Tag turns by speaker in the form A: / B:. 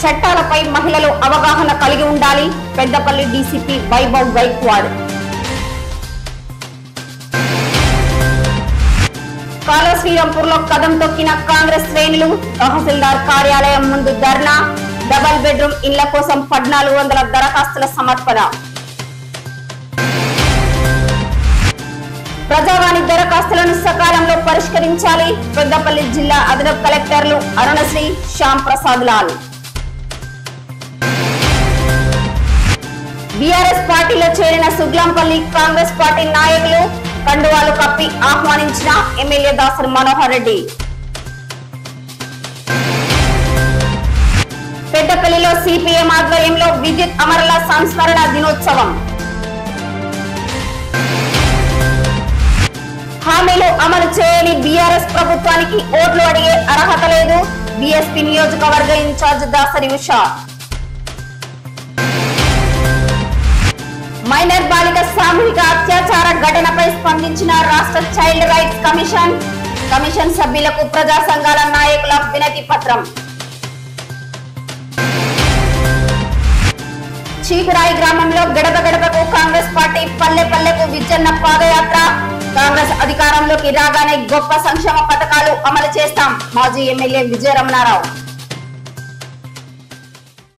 A: చట్టాలపై మహిళలు అవగాహన కలిగి ఉండాలి పెద్దపల్లి డీసీపీ వైభవ్ గైక్వాడ్ కాల శ్రీరాంపూర్ లో కదం తొక్కిన కాంగ్రెస్ శ్రేణులు తహసీల్దార్ కార్యాలయం ముందు ధర్నా డబల్ బెడ్రూమ్ ఇళ్ల కోసం పద్నాలుగు వందల దరఖాస్తుల సమర్పణ ప్రజావాణి దరఖాస్తులను సకాలంలో పరిష్కరించాలి పెద్దపల్లి జిల్లా అదనపు కలెక్టర్లు అరుణశ్రీ శ్యామ్ ప్రసాద్ లాల్ బీఆర్ఎస్ పార్టీలో చేరిన సుగ్లాంపల్లి కాంగ్రెస్ పార్టీ నాయకులు కండువాలు కప్పి ఆహ్వానించిన ఎమ్మెల్యే దాసరి మనోహర్ రెడ్డి పెద్దపల్లిలో సిపిఎం ఆధ్వర్యంలో విద్యుత్ అమరుల సంస్మరణ దినోత్సవం హామీలు అమలు చేయని బీఆర్ఎస్ ప్రభుత్వానికి ఓట్లు అడిగే అర్హత లేదు బీఎస్పీ నియోజకవర్గ ఇన్ఛార్జ్ దాసరి ఉషా మైనర్ బాలిక సామూహిక అత్యాచార ఘటనపై స్పందించిన రాష్ట్ర చైల్డ్ రైట్స్ కమిషన్ కమిషన్ సభ్యులకు ప్రజా సంఘాల నాయకుల వినతి పత్రం చీకురాయి గ్రామంలో గడప గడపకు కాంగ్రెస్ పార్టీ పల్లె పల్లెకు విజన్న పాదయాత్ర కాంగ్రెస్ అధికారంలోకి రాగానే గొప్ప సంక్షేమ పథకాలు అమలు చేస్తాం మాజీ ఎమ్మెల్యే విజయరమణారావు